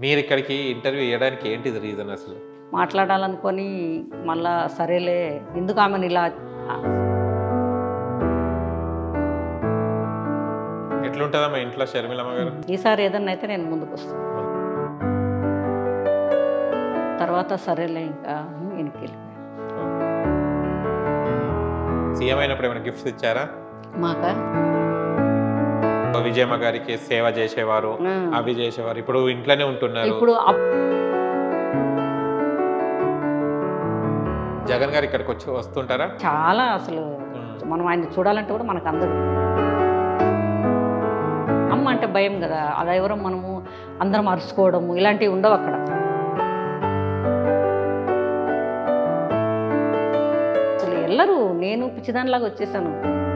మీరు ఇక్కడికి ఇంటర్వ్యూ ఇవ్వడానికి ఏంటిది రీజన్ అసలు మాట్లాడాలనుకొని మళ్ళా సరేలే ఎందుకు ఆమెను ఇలా ఎట్లుంటుందా మా ఇంట్లో షర్మిలమ్మ గారు ఈసారి ఏదన్నా అయితే నేను ముందుకు వస్తాను తర్వాత సరేలే ఇంకా అని వెనక్కి వెళ్ళిపోయాను సీఎం అయినప్పుడు ఏమైనా గిఫ్ట్స్ ఇచ్చారా మాక విజయమ్మ గారికి సేవ చేసేవారు ఆ, అవి చేసేవారు ఇప్పుడు ఇంట్లోనే ఉంటున్నారు ఇప్పుడు అప్- జగన్ గారు ఇక్కడికి వచ్చి వస్తుంటారా చాలా అసలు ఉమ్. మనం ఆయన చూడాలంటే కూడా మనకు అందదు అమ్మ అంటే భయం కదా అలా ఎవరో మనము అందరం అరుచుకోవడము ఇలాంటివి ఉండవు అక్కడ అసలు ఎల్లరు నేను పిచ్చిదానిలాగా వచ్చేసాను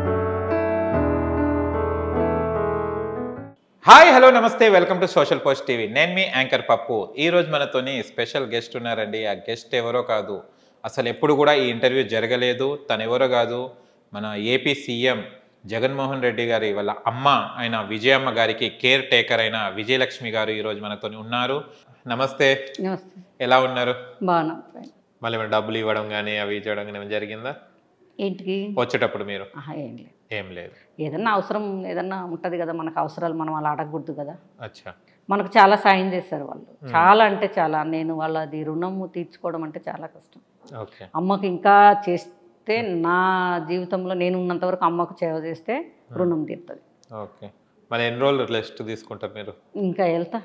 హాయ్ హలో నమస్తే welcome to social post TV నేను మీ యాంకర్ పప్పు ఈ రోజు మనతోని స్పెషల్ గెస్ట్ ఉన్నారండి ఆ గెస్ట్ ఎవరో కాదు అసలు ఎప్పుడు కూడా ఈ ఇంటర్వ్యూ జరగలేదు తను ఎవరో కాదు మన ఏపీ సీఎం జగన్మోహన్ రెడ్డి గారి వాళ్ళ అమ్మ అయిన విజయమ్మ గారికి కేర్ టేకర్ అయిన విజయలక్ష్మి గారు ఈరోజు మనతోని ఉన్నారు నమస్తే నమస్తే ఎలా ఉన్నారు బాగున్నా మళ్ళీ ఏమైనా డబ్బులు ఇవ్వడం కానీ అవి చేయడం కానీ ఏమైనా జరిగిందా ఏంటికి వచ్చేటప్పుడు మీరు ఆహా, ఏం లేదు ఏం లేదు ఏదన్నా అవసరం ఏదన్నా ఉంటుంది కదా మనకు అవసరాలు మనం అలా అడగకూడదు కదా అచ్చా మనకు చాలా సాయం చేశారు వాళ్ళు చాలా అంటే చాలా నేను వాళ్ళది రుణము తీర్చుకోవడం అంటే చాలా కష్టం ఓకే అమ్మకి ఇంకా చేస్తే నా జీవితంలో నేను ఉన్నంత వరకు అమ్మకు సేవ చేస్తే రుణం తీరుతుంది ఓకే మరి ఎన్ని రోజులు రెస్ట్ తీసుకుంటారు మీరు ఇంకా వెళ్తా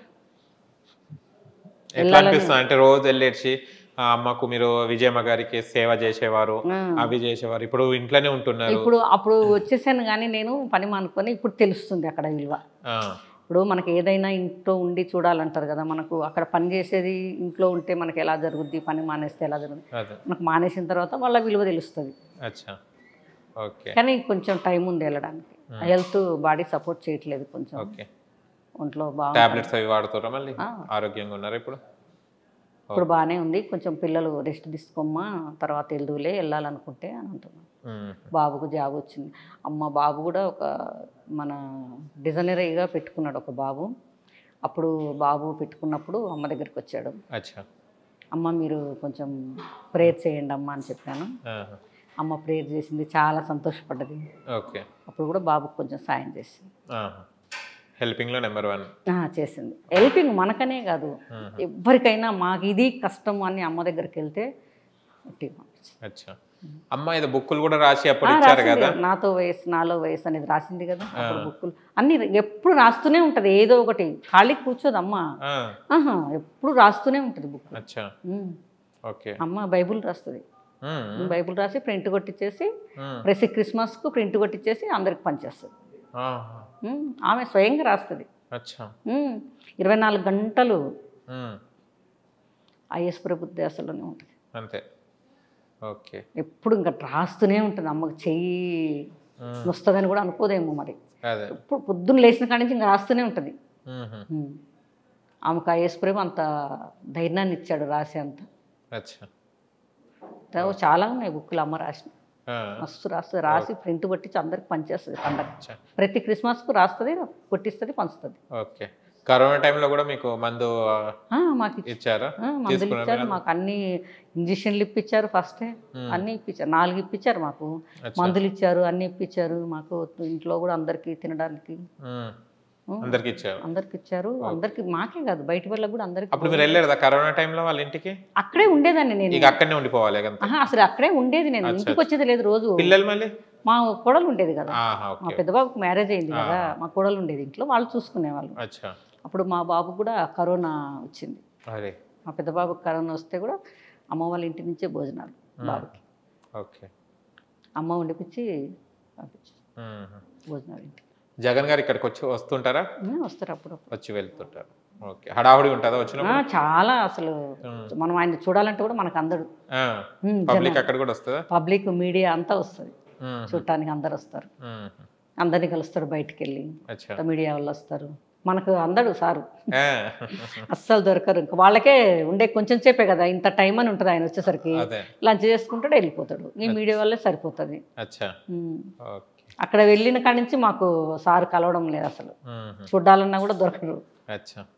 ఎట్లా అనిపిస్తుంది అంటే రోజు వెళ్ళేసి ఆ అమ్మకు మీరు విజయమ్మ గారికి సేవ చేసేవారు ఆ. అవి చేసేవారు ఇప్పుడు ఇంట్లోనే ఉంటున్నారు ఇప్పుడు అప్పుడు వచ్చేసాను కానీ నేను పని మానుకొని ఇప్పుడు తెలుస్తుంది అక్కడ విలువ ఆ, ఇప్పుడు మనకి ఏదైనా ఇంట్లో ఉండి చూడాలంటారు కదా మనకు అక్కడ పని చేసేది ఇంట్లో ఉంటే మనకి ఎలా జరుగుద్ది పని మానేస్తే ఎలా జరుగుద్ది అదే మనకు మానేసిన తర్వాత వాళ్ళ విలువ తెలుస్తుంది అచ్చా ఓకే కానీ కొంచెం టైం ఉంది వెళ్ళడానికి హెల్త్ బాడీ సపోర్ట్ చేయట్లేదు కొంచెం ఓకే ఒంట్లో బాగా టాబ్లెట్స్ అవి వాడుతారా మళ్ళీ ఆ. ఆరోగ్యంగా ఉన్నారు ఇప్పుడు ఇప్పుడు బాగానే ఉంది కొంచెం పిల్లలు రెస్ట్ తీసుకోమ్మా తర్వాత వెళ్దులే వెళ్ళాలనుకుంటే అని అంటున్నాను ఉమ్, బాబుకు జాబ్ వచ్చింది అమ్మ బాబు కూడా ఒక మన డిజైనరీగా పెట్టుకున్నాడు ఒక బాబు అప్పుడు బాబు పెట్టుకున్నప్పుడు అమ్మ దగ్గరికి వచ్చాడు అచ్చా అమ్మ మీరు కొంచెం ప్రేయర్ చేయండి అమ్మ అని చెప్పాను ఆహా, అమ్మ ప్రేయర్ చేసింది చాలా సంతోషపడ్డది ఓకే అప్పుడు కూడా బాబుకు కొంచెం సాయం చేసింది ఆహా. హెల్పింగ్లో నెంబర్ వన్ ఆ, చేసింది హెల్పింగ్ మనకనే కాదు ఎవరికైనా మాకు ఇది కష్టం అని అమ్మ దగ్గరికి వెళ్తే గట్టిగా పంపించింది. అచ్చా అమ్మ ఇది బుక్కులు కూడా రాసి అప్పుడు ఆ, ఇచ్చారు రాసింది కదా కదా. నాతో వయసు నాలో వయసు అనేది రాసింది కదా అప్పుడు బుక్కులు అన్ని ఎప్పుడు రాస్తూనే ఉంటది ఏదో ఒకటి ఖాళీ కూర్చోదు అమ్మ ఆ, ఆహా ఎప్పుడు రాస్తూనే ఉంటుంది బుక్ అచ్చా ఓకే అమ్మ బైబుల్ రాస్తుంది ఉమ్, బైబుల్ రాసి ప్రింట్ కొట్టించేసి ఉమ్, ప్రతి క్రిస్మస్కు ప్రింట్ కొట్టించేసి అందరికి పనిచేస్తుంది ఆహా, ఉమ్, ఆమె స్వయంగా రాస్తుంది అచ్చా ఉమ్, ఇరవై నాలుగు గంటలు ఉమ్, ఐఎస్ ప్రభుత్వాసలోనే ఉంటుంది అంతే ఓకే ఎప్పుడు ఇంకా రాస్తూనే ఉంటుంది అమ్మకి చెయ్యి ఉమ్, వస్తుందని కూడా అనుకోదేమో మరి అదే ఎప్పుడు పొద్దున్న లేచిన కాడి నుంచి ఇంకా రాస్తూనే ఉంటుంది ఉహు, ఉమ్. ఆమెకు ఐఎస్ ప్రభు అంత ధైర్యాన్ని ఇచ్చాడు రాసి అంత అచ్చా తా- చాలా ఉన్నాయి బుక్కులు అమ్మ రాసిన ఆ, మస్తు రాస్తుంది రాసి ప్రింట్ కొట్టించి అందరికి పనిచేస్తుంది పండగ అచ్చా ప్రతి క్రిస్మస్కు రాస్తుంది కొట్టిస్తుంది పంచుతుంది ఓకే కరోనా టైంలో కూడా మీకు మందు ఆ, ఆ, మాకు ఇచ్చి- ఇచ్చారా ఆ, మందులు ఇచ్చారు మాకు అన్ని ఇంజక్షన్లు ఇప్పించారు ఫస్టే అన్నీ ఇప్పించారు నాలుగు ఇప్పించారు మాకు అచ్చా. మందులు ఇచ్చారు అన్ని ఇప్పించారు మాకు ఇంట్లో కూడా అందరికి తినడానికి ఉమ్, ఉమ్. అందరికి ఇచ్చారు అందరికి ఇచ్చారు అందరికి మాకే కాదు బయట వాళ్ళకి కూడా అందరికి అప్పుడు మీరు వెళ్ళారు కదా కరోనా టైంలో వాళ్ళ ఇంటికి అక్కడే ఉండేదాన్ని నేను ఇక అక్కడనే ఉండిపోవాలి ఇక అంతే ఆహా, అసలు అక్కడే ఉండేది నేను ఇంటికి వచ్చేది లేదు రోజు పిల్లలు మళ్ళీ మా కోడలు ఉండేది కదా ఆహా మా ఓకే పెద్ద బాబుకి మ్యారేజ్ అయింది కదా మా కోడలు ఉండేది ఇంట్లో వాళ్ళు చూసుకునేవాళ్ళు అచ్చా అప్పుడు మా బాబు కూడా కరోనా వచ్చింది అరే మా పెద్ద బాబుకి కరోనా వస్తే కూడా అమ్మ వాళ్ళ ఇంటి నుంచే భోజనాలు బాబుకి ఓకే అమ్మ వండిపించి పంపించి ఉహు. భోజనాలు ఇంటికి జగన్ గారు ఇక్కడికి వచ్చి వస్తుంటారా ఆ, వస్తారు అప్పుడప్పుడు వచ్చి వెళ్తుంటారు ఓకే హడావుడి ఉంటుందా వచ్చినప్పుడు ఆ, చాలా అసలు మనం ఆయన చూడాలంటే కూడా మనకు అందడు పబ్లిక్ అక్కడ కూడా వస్తుందా పబ్లిక్ మీడియా అంతా వస్తుంది ఉహు, చూడటానికి అందరు వస్తారు ఉహు. అందరినీ కలుస్తారు బయటికి వెళ్ళి అచ్చా మీడియా వాళ్ళు వస్తారు మనకు అందడు సారు ఆ, అస్సలు దొరకరు ఇంకా వాళ్ళకే ఉండే కొంచెం సేపే కదా ఇంత టైం అని ఉంటుంది ఆయన వచ్చేసరికి అదే లంచ్ చేసుకుంటాడు వెళ్ళిపోతాడు ఈ మీడియా వల్లే సరిపోతుంది అచ్చా ఉమ్. ఓకే అక్కడ వెళ్ళిన కాడి నుంచి మాకు సార్ కలవడం లేదు అసలు ఉహు, చూడాలన్నా కూడా దొరకరు అచ్చా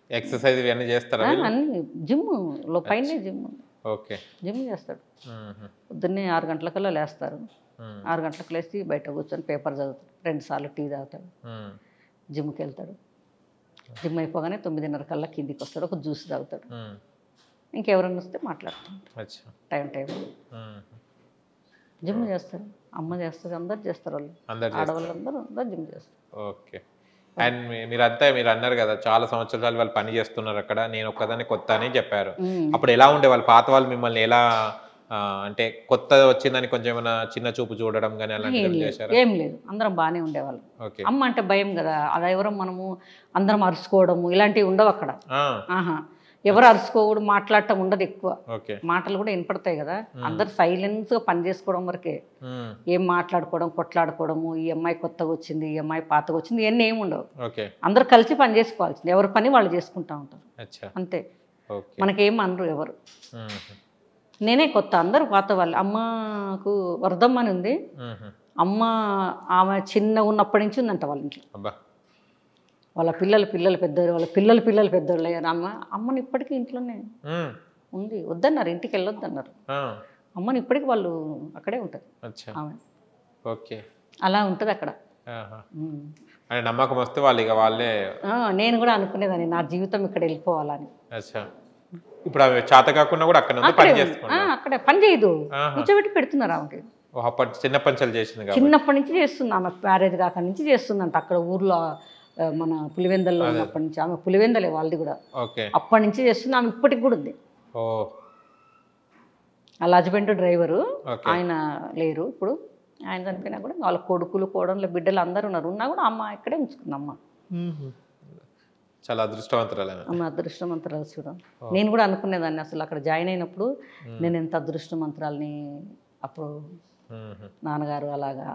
ఎక్సర్సైజ్ ఇవన్నీ చేస్తారా వీళ్ళు? అన్ని జిమ్ లో పైనే జిమ్ ఓకే జిమ్ చేస్తాడు మ్మ్. పొద్దున్నే ఆరు గంటలకల్లా లేస్తారు మ్మ్. ఆరు గంటలకు లేచి బయట కూర్చొని పేపర్ చదువుతాడు రెండు సార్లు టీ తాగుతాడు మ్మ్. జిమ్కి వెళ్తాడు జిమ్ అయిపోగానే తొమ్మిదిన్నర కల్లా కిందికి వస్తాడు ఒక జ్యూస్ తాగుతాడు మ్మ్. ఇంకెవరన్నా వస్తే మాట్లాడతాం అచ్చా టైం టైం మ్మ్. జిమ్ చేస్తారు అమ్మ చేస్తారు అందరు చేస్తారు వాళ్ళు అందరు చేస్తారు ఆడవాళ్ళందరూ అందరు జిమ్ చేస్తారు ఓకే అండ్ మీ- మీరంతా మీరు అన్నారు కదా చాలా సంవత్సరాలు వాళ్ళు పని చేస్తున్నారు అక్కడ నేను ఒక్కదాన్ని కొత్త అని చెప్పారు మ్మ్. అప్పుడు ఎలా ఉండే వాళ్ళు పాత వాళ్ళు మిమ్మల్ని ఎలా ఆ, అంటే కొత్త వచ్చిందని కొంచెం ఏమైనా చిన్న చూపు చూడడం కానీ ఏం అలాంటివి లేదు చేశారు ఏం లేదు అందరం బాగానే ఉండేవాళ్ళం ఓకే అమ్మ అంటే భయం కదా అది ఎవరో మనము అందరం అరుచుకోవడము ఇలాంటివి ఉండవు అక్కడ ఆ, ఆహా ఎవరు అరుచుకోకూడదు మాట్లాడటం ఉండదు ఎక్కువ ఓకే మాటలు కూడా వినపడతాయి కదా అందరు సైలెన్స్గా పని చేసుకోవడం వరకే మ్మ్. ఏం మాట్లాడుకోవడం కొట్లాడుకోవడము ఈ అమ్మాయి కొత్తగా వచ్చింది ఈ అమ్మాయి పాతగా వచ్చింది ఇవన్నీ ఏమి ఉండవు ఓకే అందరు కలిసి పని చేసుకోవాల్సింది ఎవరి పని వాళ్ళు చేసుకుంటా ఉంటారు అచ్చా అంతే ఓకే మనకేం అనరు ఎవరు మ్మ్. నేనే కొత్త అందరూ పాత వాళ్ళు అమ్మకు వరదమ్మ అని ఉంది మ్మ్. అమ్మ ఆమె చిన్న ఉన్నప్పటి నుంచి ఉందంట వాళ్ళ ఇంట్లో అబ్బా వాళ్ళ పిల్లలు పిల్లలు పెద్దోళ్ళు వాళ్ళ పిల్లలు పిల్లలు పెద్దోళ్ళు అయ్యారు అమ్మ అమ్మని ఇప్పటికీ ఇంట్లోనే మ్మ్. ఉంది వద్దన్నారు ఇంటికి వెళ్ళొద్దన్నారు ఆ, అమ్మని ఇప్పటికీ వాళ్ళు అక్కడే ఉంటుంది అచ్చా ఆమె ఓకే అలా ఉంటుంది అక్కడ ఆహా. ఉమ్. అంటే నమ్మకం వస్తే వాళ్ళు ఇక వాళ్ళే ఆ, నేను కూడా అనుకునేదాన్ని నా జీవితం ఇక్కడ వెళ్ళిపోవాలని అచ్చా ఇప్పుడు అవి చేత కాకుండా కూడా అక్కడ ఉంది అక్కడే పని ఉంది. చేసుకుంటా ఆ, అక్కడే పని చేయదు ఆహా. కూర్చోబెట్టి పెడుతున్నారు ఆమెకి ఓ, అప్పటి చిన్న పంచలు చేసింది కాబట్టి చిన్నప్పటి నుంచి చేస్తుంది ఆమె మ్యారేజ్ కాక నుంచి చేస్తుందంట అక్కడ ఊర్లో ఆ, మన పులివెందల్లో ఉన్నప్పటి నుంచి ఆమె పులివెందలే వాళ్ళది కూడా ఓకే అప్పటి నుంచి చేస్తుంది ఆమె ఇప్పటికి కూడా ఉంది ఓ వాళ్ళ హస్బెండ్ డ్రైవరు ఓకే ఆయన లేరు ఇప్పుడు ఆయన చనిపోయినా కూడా వాళ్ళ కొడుకులు కోడళ్ళు బిడ్డలు అందరూ ఉన్నారు ఉన్నా కూడా అమ్మ ఇక్కడే ఉంచుకుంది అమ్మ చాలా అదృష్టవంతురాలు అమ్మ అదృష్టమంతరాలు చూడం నేను కూడా అనుకునేదాన్ని అసలు అక్కడ జాయిన్ అయినప్పుడు నేను ఎంత అదృష్టమంతరాలని అప్పుడు నాన్నగారు అలాగా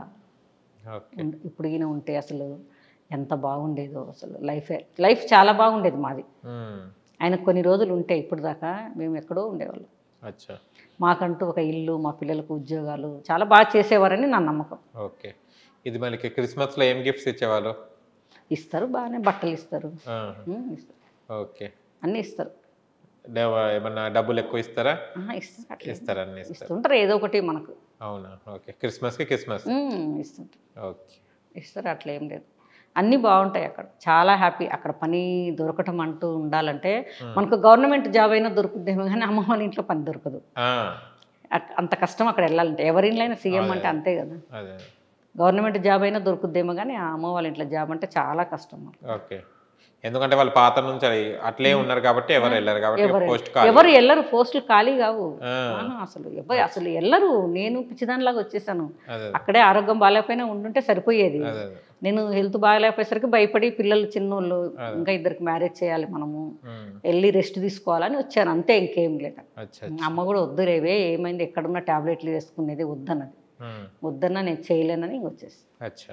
ఓకే ఉం- ఇప్పుడు ఈయన ఉంటే అసలు ఎంత బాగుండేదో అసలు లైఫ్ లైఫ్ చాలా బాగుండేది మాది మ్మ్. ఆయన కొన్ని రోజులు ఉంటే ఇప్పుడు దాకా మేము ఎక్కడో ఉండేవాళ్ళం అచ్చా మాకంటూ ఒక ఇల్లు మా పిల్లలకు ఉద్యోగాలు చాలా బాగా చేసేవారని నా నమ్మకం ఓకే ఇది మనకి క్రిస్మస్లో ఏం గిఫ్ట్స్ ఇచ్చేవాళ్ళు ఇస్తారు బాగానే బట్టలు ఇస్తారు ఆహా. ఉం, ఇస్తారు ఓకే అన్నీ ఇస్తారు డబ్బ- ఏమన్నా డబ్బులు ఎక్కువ ఇస్తారా ఆహా, ఇస్తారు అట్లా ఇస్తారు అన్ని ఇస్తారు ఇస్తుంటారు ఏదో ఒకటి మనకు అవునా ఓకే క్రిస్మస్కి క్రిస్మస్ ఉం, ఇస్తుంటారు ఓకే ఇస్తారు అట్లా ఏం లేదు అన్నీ బాగుంటాయి అక్కడ చాలా హ్యాపీ అక్కడ పని దొరకటం అంటూ ఉండాలంటే మనకు గవర్నమెంట్ జాబ్ అయినా దొరుకుద్దేమో కానీ అమ్మ వాళ్ళ ఇంట్లో పని దొరకదు ఆ, అక్- అంత కష్టం అక్కడ వెళ్ళాలంటే ఎవరి ఇంట్లో అయినా సీఎం అంటే అంతే కదా అదే గవర్నమెంట్ జాబ్ అయినా దొరుకుద్దేమో కానీ ఆ అమ్మ వాళ్ళ ఇంట్లో జాబ్ అంటే చాలా కష్టం ఓకే ఎందుకంటే వాళ్ళు పాత నుంచి అది అట్లే ఉన్నారు కాబట్టి ఎవరు వెళ్ళరు కాబట్టి ఎవరు పోస్ట్ కాల్ ఎవరు వెళ్ళరు పోస్టులు ఖాళీ కావు ఆ, ఆహా, అసలు ఎవరు అసలు వెళ్ళరు నేను పిచ్చిదానిలాగా వచ్చేసాను అదే అక్కడే ఆరోగ్యం బాగాలేకపోయినా ఉండుంటే సరిపోయేది అదే అదే నేను హెల్త్ బాగాలేకపోయేసరికి భయపడి పిల్లలు చిన్నోళ్ళు ఇంకా ఇద్దరికి మ్యారేజ్ చేయాలి మనము మ్మ్. వెళ్ళి రెస్ట్ తీసుకోవాలని వచ్చాను అంతే ఇంకేం లేదు అచ్చా అమ్మ కూడా వద్దు రేవే ఏమైంది ఎక్కడున్న టాబ్లెట్లు వేసుకునేది వద్దన్నది మ్మ్. వద్దన్నా నేను చేయలేనని ఇంక వచ్చేసి అచ్చా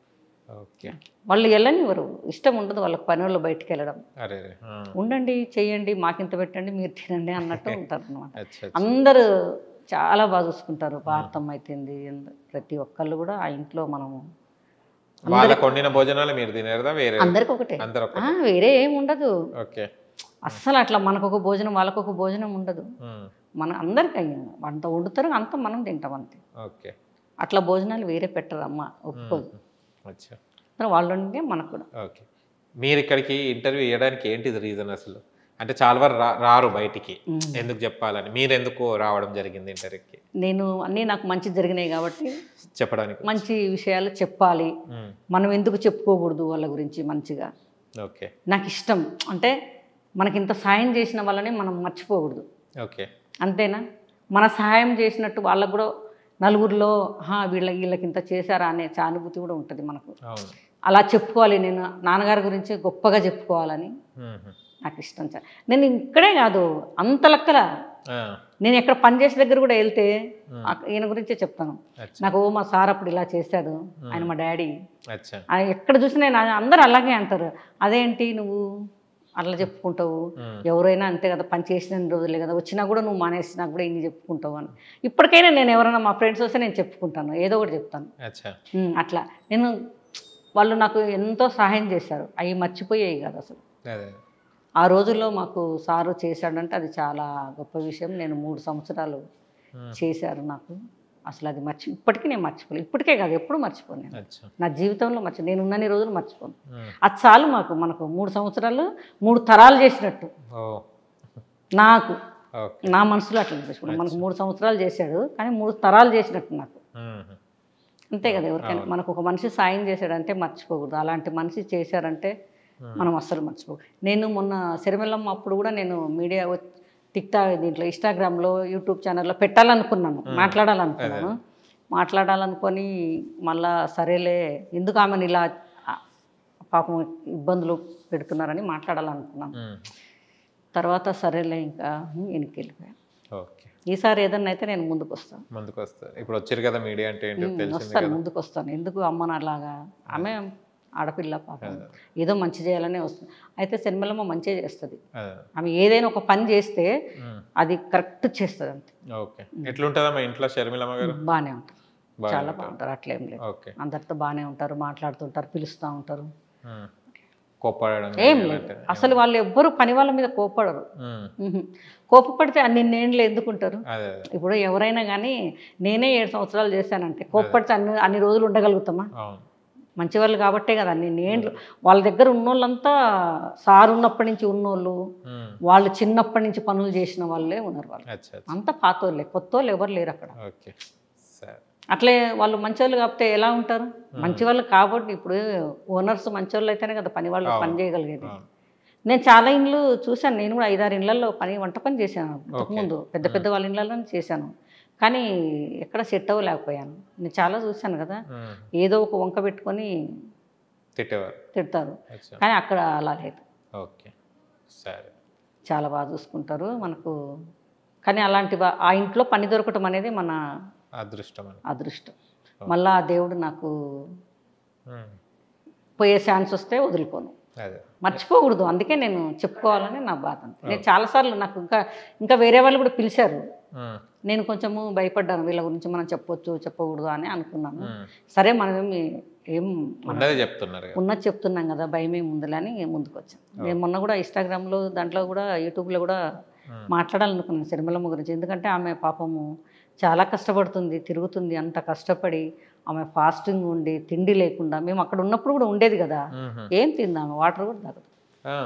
ఓకే వాళ్ళు వెళ్ళనివ్వరు ఇష్టం ఉండదు వాళ్ళకి పని వాళ్ళు బయటికి వెళ్ళడం అరే అరే ఆ, ఉండండి చెయ్యండి మాకింత పెట్టండి మీరు తినండి అన్నట్టు ఉంటారు అనమాట అచ్చా అందరూ చాలా బాగా చూసుకుంటారు భారతం అయితేంది ఎంద- ప్రతి ఒక్కళ్ళు కూడా ఆ ఇంట్లో మనము వాళ్ళకు వండిన భోజనాలు మీరు తినేదా వేరే అందరికి ఒకటే అందరు ఒక ఆ, వేరే ఏం ఉండదు ఓకే అస్సలు అట్లా మనకు ఒక భోజనం వాళ్ళకు ఒక భోజనం ఉండదు మ్మ్. మన అందరికి వంట వండుతారు అంత మనం తింటాం అంతే ఓకే అట్లా భోజనాలు వేరే పెట్టరు అమ్మ ఒప్పుకోదు అచ్చా మరి వాళ్ళు వండితే మనకు కూడా ఓకే మీరు ఇక్కడికి ఇంటర్వ్యూ ఇవ్వడానికి ఏంటిది రీజన్ అసలు అంటే చాలా వారు రా- రారు బయటికి మ్మ్. ఎందుకు చెప్పాలని మీరు ఎందుకు రావడం జరిగింది ఇంటర్వ్యూకి నేను అన్నీ నాకు మంచి జరిగినాయి కాబట్టి చెప్పడానికి మంచి విషయాలు చెప్పాలి మ్మ్. మనం ఎందుకు చెప్పుకోకూడదు వాళ్ళ గురించి మంచిగా ఓకే నాకు ఇష్టం అంటే మనకి ఇంత సాయం చేసిన వాళ్ళని మనం మర్చిపోకూడదు ఓకే అంతేనా మన సహాయం చేసినట్టు వాళ్ళకు కూడా నలుగురిలో "హా, వీళ్ళ వీళ్ళకి ఇంత చేశారా అనే సానుభూతి కూడా ఉంటుంది మనకు అవును అలా చెప్పుకోవాలి నేను నాన్నగారి గురించి గొప్పగా చెప్పుకోవాలని మ్మ్. నాకు ఇష్టం సార్ నేను ఇక్కడే కాదు అంత లెక్కల ఆ, నేను ఎక్కడ పని చేసే దగ్గర కూడా వెళ్తే అక్క- ఈయన గురించే చెప్తాను అచ్చా నాకు ఓ మా సార్ అప్పుడు ఇలా చేశాడు ఆయన మా డాడీ అచ్చా ఆయన ఎక్కడ చూసినా నేను అందరూ అలాగే అంటారు అదేంటి నువ్వు అట్లా చెప్పుకుంటావు మ్మ్. ఎవరైనా అంతే కదా పని చేసిన రోజులే కదా వచ్చినా కూడా నువ్వు మానేసినా కూడా ఇన్ని చెప్పుకుంటావు అని ఇప్పటికైనా నేను ఎవరైనా మా ఫ్రెండ్స్ వస్తే నేను చెప్పుకుంటాను ఏదో ఒకటి చెప్తాను అచ్చా ఉమ్, అట్లా నేను వాళ్ళు నాకు ఎంతో సహాయం చేశారు అవి మర్చిపోయాయి కదా అసలు అదే ఆ రోజుల్లో మాకు సారు చేశాడంటే అది చాలా గొప్ప విషయం నేను మూడు సంవత్సరాలు ఉమ్. చేశారు నాకు అసలు అది మర్చి ఇప్పటికీ నేను మర్చిపోలేదు ఇప్పటికే కాదు ఎప్పుడు మర్చిపోను నేను అచ్చా నా జీవితంలో మర్చి నేను ఉన్నన్ని రోజులు మర్చిపోను ఉమ్. అది చాలు మాకు మనకు మూడు సంవత్సరాలు మూడు తరాలు చేసినట్టు ఓ నాకు ఓకే నా మనసులో అట్లా అనిపిస్తుంది మనకు మూడు సంవత్సరాలు చేశాడు కానీ మూడు తరాలు చేసినట్టు నాకు ఉమ్. అంతే కదా ఎవరికైనా మనకు ఒక మనిషి సాయం చేశాడంటే మర్చిపోకూడదు అలాంటి మనిషి చేశారంటే మనం అస్సలు మర్చిపో నేను మొన్న సిరిమెల్లమ్మ అప్పుడు కూడా నేను మీడియా టిక్టా దీంట్లో ఇన్స్టాగ్రామ్లో యూట్యూబ్ ఛానల్లో పెట్టాలనుకున్నాను మాట్లాడాలనుకున్నాను మాట్లాడాలనుకొని మళ్ళా సరేలే ఎందుకు ఆమెను ఇలా ఆ, పాపం ఇబ్బందులు పెడుతున్నారని మాట్లాడాలనుకున్నాను ఉమ్. తర్వాత సరేలే ఇంకా వెనక్కి వెళ్ళిపోయాను ఓకే ఈసారి ఏదన్నా అయితే నేను ముందుకు వస్తాను ముందుకు వస్తారు ఇప్పుడు వచ్చారు కదా మీడియా అంటే ఏంటో తెలిసింది వస్తాను ముందుకు వస్తాను ఎందుకు అమ్మను అలాగా ఆమె ఆడపిల్ల పాపం ఏదో మంచి చేయాలనే వస్తుంది అయితే సినిమాలమ్మ మంచిగా చేస్తుంది అదే. ఆమె ఏదైనా ఒక పని చేస్తే ఉమ్. అది కరెక్ట్ చేస్తుంది అంతే ఓకే ఎట్లుంటుందా మా ఇంట్లో షర్మిలమ్మ గారు బాగానే ఉంటుంది బాగానే చాలా బాగుంటారు అట్లేం లేదు ఓకే అందరితో బాగానే ఉంటారు మాట్లాడుతుంటారు పిలుస్తూ ఉంటారు ఉమ్. కోప్పడడం ఏం లేదు అసలు వాళ్ళు ఎవ్వరు పని వాళ్ళ మీద కోపడరు ఉమ్. ఉహు. కోపపడితే అన్ని నేండ్లు ఎందుకుంటారు అదే అదే ఇప్పుడు ఎవరైనా కానీ నేనే ఏడు సంవత్సరాలు చేశానంటే కోప్పడితే అన్ని అన్ని రోజులు ఉండగలుగుతామా అవును మంచి వాళ్ళు కాబట్టే కదా అన్ని నేండ్లు వాళ్ళ దగ్గర ఉన్నోళ్ళంతా సార్ ఉన్నప్పటి నుంచి ఉన్నోళ్ళు ఉమ్. వాళ్ళు చిన్నప్పటి నుంచి పనులు చేసిన వాళ్ళే ఉన్నారు వాళ్ళు అచ్చా అచ్చా అంత పాతోళ్ళే కొత్త వాళ్ళు ఎవరు లేరు అక్కడ ఓకే సరే అట్లే వాళ్ళు మంచోళ్ళు కాకపోతే ఎలా ఉంటారు మంచి వాళ్ళు కాబట్టి ఇప్పుడు ఓనర్స్ మంచోళ్ళు అయితేనే కదా పని వాళ్ళు పని చేయగలిగేది అవును. నేను చాలా ఇండ్లు చూశాను నేను కూడా ఐదారు ఇళ్లలో పని వంట పని చేశాను ఇంతకుముందు పెద్ద పెద్ద వాళ్ళ ఇళ్ళలో చేశాను కానీ ఎక్కడ సెట్ అవ్వలేకపోయాను నేను చాలా చూశాను కదా ఉమ్. ఏదో ఒక వంక పెట్టుకొని తిట్టేవారు తిడతారు అచ్చా కానీ అక్కడ అలా లేదు ఓకే సరే చాలా బాగా చూసుకుంటారు మనకు కానీ అలాంటి వా- ఆ ఇంట్లో పని దొరకటం అనేది మన అదృష్టం అని అదృష్టం మళ్ళా ఆ దేవుడు నాకు ఉమ్. పోయే ఛాన్స్ వస్తే వదులుకోను అదే మర్చిపోకూడదు అందుకే నేను చెప్పుకోవాలని నా బాధ అంతే నేను చాలాసార్లు నాకు ఇంకా ఇంకా వేరే వాళ్ళు కూడా పిలిచారు ఉమ్. నేను కొంచెము భయపడ్డాను వీళ్ళ గురించి మనం చెప్పొచ్చు చెప్పకూడదు అని అనుకున్నాను ఉమ్. సరే మనమేమి ఏం ఉన్నదే చెప్తున్నారు కదా ఉన్నది చెప్తున్నాం కదా భయమే ముందులే అని ముందుకు వచ్చాను నేను మొన్న కూడా ఇన్స్టాగ్రామ్లో దాంట్లో కూడా యూట్యూబ్లో కూడా Hmm. మాట్లాడాలనుకున్నాను సిరిమలమ్మ గురించి ఎందుకంటే ఆమె పాపము చాలా కష్టపడుతుంది తిరుగుతుంది అంత కష్టపడి ఆమె ఫాస్టింగ్ ఉండి తిండి లేకుండా మేము అక్కడ ఉన్నప్పుడు కూడా ఉండేది కదా ఉహు. ఏం తిందాము వాటర్ కూడా తాగదు ఆ.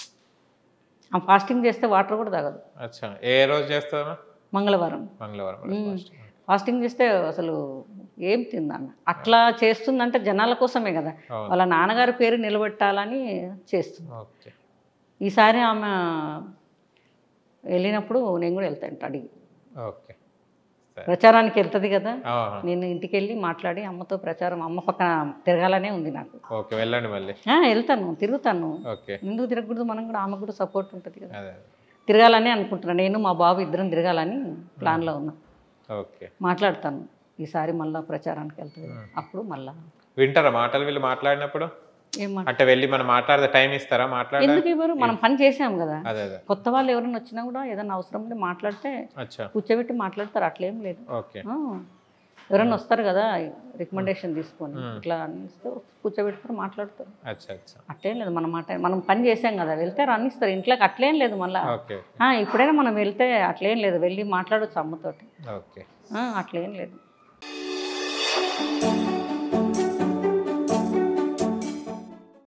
ఆమె ఫాస్టింగ్ చేస్తే వాటర్ కూడా తాగదు అచ్చా ఏ రోజు చేస్తారా మంగళవారం మంగళవారం రోజు ఫస్ట్. ఫాస్టింగ్ చేస్తే అసలు ఏం తిందామె అట్లా చేస్తుందంటే జనాల కోసమే కదా అవును వాళ్ళ నాన్నగారి పేరు నిలబెట్టాలని చేస్తుంది ఓకే ఈసారి ఆమె వెళ్ళినప్పుడు నేను కూడా వెళ్తాను అడిగి ఓకే సరే ప్రచారానికి వెళ్తుంది కదా ఆహా. నేను ఇంటికి వెళ్ళి మాట్లాడి అమ్మతో ప్రచారం అమ్మ పక్కన తిరగాలనే ఉంది నాకు ఓకే వెళ్ళండి మళ్ళీ ఆ, వెళ్తాను తిరుగుతాను ఓకే ఎందుకు తిరగకూడదు మనం కూడా ఆమెకు కూడా సపోర్ట్ ఉంటుంది కదా అదే తిరగాలని అనుకుంటున్నాను నేను మా బాబు ఇద్దరం తిరగాలని ప్లాన్లో ఉన్నా ఓకే మాట్లాడతాను ఈసారి మళ్ళా ప్రచారానికి వెళ్తుంది అప్పుడు మళ్ళా వింటారా మాటలు వీళ్ళు మాట్లాడినప్పుడు ఏం మాట అంటే వెళ్ళి మనం మాట్లాడితే టైం ఇస్తారా మాట్లాడ ఎందుకు ఇవ్వరు మనం పని చేసాం కదా అదే అదే కొత్త వాళ్ళు ఎవరైనా వచ్చినా కూడా ఏదైనా అవసరం ఉంటే మాట్లాడితే అచ్చా కూర్చోబెట్టి మాట్లాడతారు అట్లేం లేదు ఓకే ఆ, ఎవరైనా వస్తారు కదా రికమెండేషన్ తీసుకొని ఇట్లా అని ఇస్తే కూర్చోబెట్టుకొని మాట్లాడతారు అచ్చా అచ్చా అట్లేం లేదు మన మాట మనం పని చేసాం కదా వెళ్తే రానిస్తారు ఇంట్లోకి అట్లేం లేదు మళ్ళీ ఓకే ఇప్పుడైనా మనం వెళ్తే అట్లేం లేదు వెళ్ళి మాట్లాడొచ్చు అమ్మతోటి ఓకే ఆ, అట్లేం లేదు